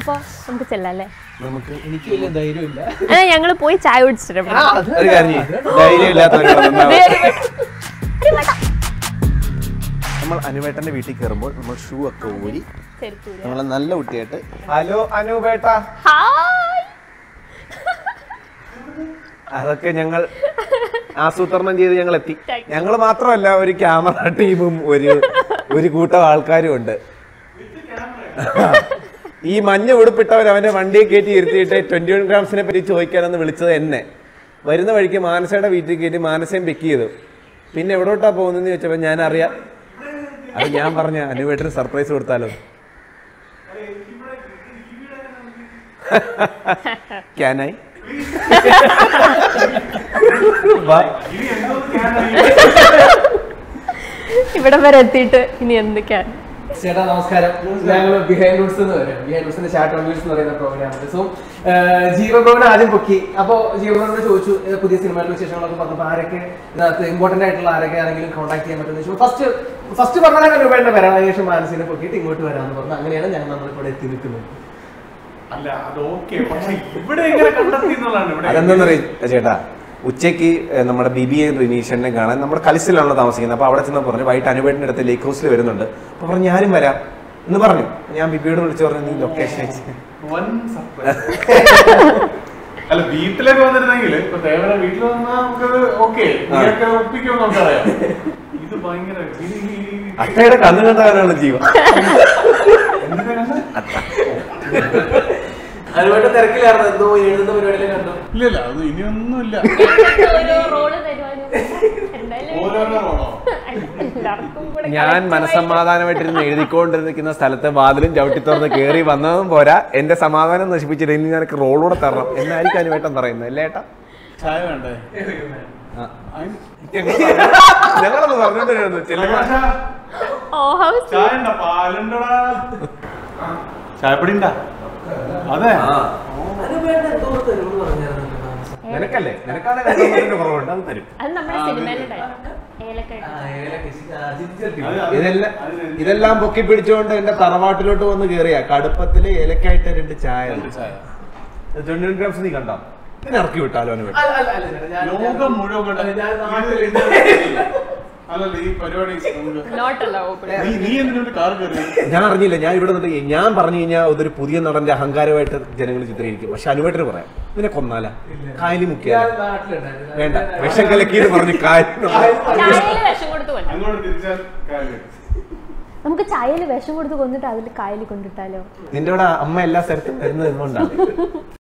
അപ്പൊ നമുക്ക് ചെല്ലാം അല്ലേ നമുക്ക് എനിക്ക് വലിയ ധൈര്യമില്ല അല്ല ഞങ്ങള് പോയി ചായ കുടിച്ചിട്ട് ഒരു കാര്യം ചെയ്യ്. ധൈര്യം ഇല്ലാത്തവര് വന്നാ മതി. നമ്മൾ അനുവേട്ടന്റെ വീട്ടിൽ കയറുമ്പോൾ നമ്മൾ ഷൂ ഒക്കെ ഊരി നമ്മളെ നല്ല കുട്ടിയായിട്ട് ഹലോ അനുവേട്ട ഹായ് അതൊക്കെ ഞങ്ങൾ ആസൂത്രണം ചെയ്ത് ഞങ്ങൾ എത്തി ഞങ്ങൾ മാത്രമല്ല ഒരു ക്യാമറ ടീമും ഒരു ഒരു കൂട്ടം ആൾക്കാരും ഉണ്ട് ഈ മഞ്ഞ ഉടുപ്പിട്ടവർ അവന്റെ വണ്ടിയെ കയറ്റി ഇരുത്തിയിട്ട് ട്വന്റി വൺ ഗ്രാംസിനെ പറ്റി ചോദിക്കാനെന്ന് വിളിച്ചത് എന്നെ വരുന്ന വഴിക്ക് മാനസയുടെ വീട്ടിൽ കയറ്റി മാനസയും പിക്ക് ചെയ്തു പിന്നെ എവിടോട്ടാ പോകുന്നതെന്ന് ചോദിച്ചപ്പോൾ ഞാൻ അറിയാം അത് ഞാൻ പറഞ്ഞ അനുവേട്ടന് സർപ്രൈസ് കൊടുത്താലോ ക്യാനായി വാ ഇവിടെ വരെ എത്തിയിട്ട് ഇനി എന്തൊക്കെയാണ് ചേട്ടാ നമസ്കാരം ഞങ്ങൾ ബിഹൈൻഡ് റൂട്ട്സ് എന്ന് പറയും ബിഹൈൻഡ് റൂട്ട്സിന്റെ ചാറ്റ് ഓൺ വീൽസ് എന്ന് പറയുന്ന പ്രോഗ്രാം സോ ജീവബ്രോവിനെ ആദ്യം പൊക്കി അപ്പോ ജീവബ്രോവിനോട് ചോദിച്ചു ഏ, പുതിയ സിനിമയുടെ വിശേഷങ്ങളൊക്കെ പറഞ്ഞപ്പോൾ ആരൊക്കെ ഇതിനകത്ത് ഇമ്പോർട്ടന്റ് ആയിട്ടുള്ള ആരൊക്കെ ആരെങ്കിലും കോൺടാക്ട് ചെയ്യാൻ പറ്റുമെന്ന് ചോദിച്ചു ഫസ്റ്റ് ഫസ്റ്റ് പറഞ്ഞാൽ രൂപയുടെ വരാം അതിനുശേഷം മാനസിനെ പൊക്കിയിട്ട് ഇങ്ങോട്ട് വരാമെന്ന് പറഞ്ഞു അങ്ങനെയാണ് ഞങ്ങൾ നമ്മളിവിടെ എത്തി നിൽക്കുന്നത് അല്ല അത് ഓക്കെ പക്ഷെ ഇവിടെ എങ്ങനെ കണ്ടെത്തി എന്നുള്ളതാണ് ഇവിടെ അതെന്താണെന്നറിയ ചേട്ടാ ഉച്ചയ്ക്ക് ഏഹ്, നമ്മുടെ ബിബിയെ റിനീഷനെ കാണാൻ നമ്മുടെ കലിസിലാണല്ലോ താമസിക്കുന്നത് അപ്പൊ അവിടെ ചെന്ന് പറഞ്ഞു വൈകിട്ട് അനുവേട്ടിന്റെ അടുത്ത് ലേക്ക് ഹൗസിൽ വരുന്നുണ്ട് അപ്പൊ പറഞ്ഞു ഞാനും വരാം എന്ന് പറഞ്ഞു ഞാൻ ബിബിയോട് വിളിച്ചു പറഞ്ഞു നീ ലൊക്കേഷൻ അയച്ച് വൻ സർപ്രൈസ് അല്ല വീട്ടിലേക്ക് വന്നിരുന്നെങ്കിൽ ഇപ്പൊ ദേവന വീട്ടിൽ വന്നാൽ നമുക്കത് ഓക്കെ നീയൊക്കെ ഒപ്പിക്കുമെന്ന് നമുക്കറിയാം ഇത് ഭയങ്കര ഇത് ഈ- ഈ- ഈ- അട്ടയുടെ കണ്ണു കണ്ടാണ് ജീവൻ എന്തിനാ കണ്ടത്? അതുകൊണ്ട് തിരക്കിലായിരുന്നു എന്തോ എഴുതുന്ന പരിപാടിയിലും കണ്ടു ഇല്ല ഇല്ല അത് ഇനിയൊന്നുമില്ല ഓരോ റോള് തരുവാനും എന്തായാലും ഓരോരോ റോളോ എല്ലാവർക്കും കൂടെ ഞാൻ മനസമാധാനമായിട്ടിരുന്ന് എഴുതിക്കൊണ്ടിരിക്കുന്ന സ്ഥലത്ത് വാതിലും ചവിട്ടി തുറന്ന് കയറി വന്നതും പോരാ എന്റെ സമാധാനം നശിപ്പിച്ചിട്ട് ഇനി നിനക്ക് റോളൂടെ തരണം എന്നായിരിക്കും അനുവേട്ടൻ പറയുന്നത് അല്ലേ ഏട്ടാ ചായ വേണ്ടേ ഞങ്ങളൊന്ന് പറഞ്ഞോണ്ടിരുന്നു ചെല്ലുമ്പോ ഓ ഹൗസ് ചായ ഉണ്ടോ പാലുണ്ടോടാ ചായപ്പൊടി ഉണ്ടാ അതെ എന്തോ തരുമെന്ന് പറഞ്ഞായിരുന്നു നിനക്കല്ലേ നിനക്കാണ് രണ്ടെണ്ണത്തിന്റെ കുറവുണ്ട് അത് തരും അത് നമ്മുടെ സിനിമയിലെ ഡയലോഗ് ഏലക്കായ ആ, ഏലക്ക, ആ, ജിഞ്ചർ ടീ. അത് ഇതെല്ലാം ഇതെല്ലാം പൊക്കി പിടിച്ചുകൊണ്ട് എന്റെ തറവാട്ടിലോട്ട് വന്ന് കേറിയ കടുപ്പത്തില് ഏലക്കായിട്ട് രണ്ട് ചായ ചായ ട്വന്റി ഗ്രാംസ് നീ കണ്ടോ ഇതിനെ ഇറക്കി വിട്ടാലോ അവന് വേണ്ടി അല്ല, അല്ല, അല്ല, ചേട്ടാ, ഞാൻ- ലോകം മുഴുവൻ കണ്ട- അല്ല, ഞാൻ നാട്ടിൽ അല്ലല്ല ഈ പരിപാടി നമുക്ക് നോട്ട് അല്ല ഓപ്പൺ നീ നീ എന്തിനൊരു കാർ കയറി ഞാൻ അറിഞ്ഞില്ല ഞാൻ ഇവിടെ നിന്നിട്ട് ഞാൻ പറഞ്ഞു കഴിഞ്ഞാൽ അതൊരു പുതിയ നടന്റെ അഹങ്കാരമായിട്ട് ജനങ്ങൾ ചിത്രീകരിക്കും പക്ഷെ അനുവേട്ടന് പറയാം ഇതിനെ കൊന്നാല കായലി മുക്കിയാല ഞാൻ നാട്ടിലുണ്ടായിരുന്നു. വേണ്ട വിഷം കലക്കിയെന്ന് പറഞ്ഞ് കായലി ചായയിൽ വിഷം കൊടുത്ത് കൊല്ലാം അങ്ങോട്ട് തിരിച്ചാൽ കാർ കയറി നമുക്ക് ചായയിൽ വിഷം കൊടുത്ത് കൊന്നിട്ട് അതിൽ കായലിൽ കൊണ്ടിട്ടാലോ നിന്റെ ഇവിടെ അമ്മ എല്ലാ സ്ഥലത്തും വരുന്നത് എന്തുകൊണ്ടാണ്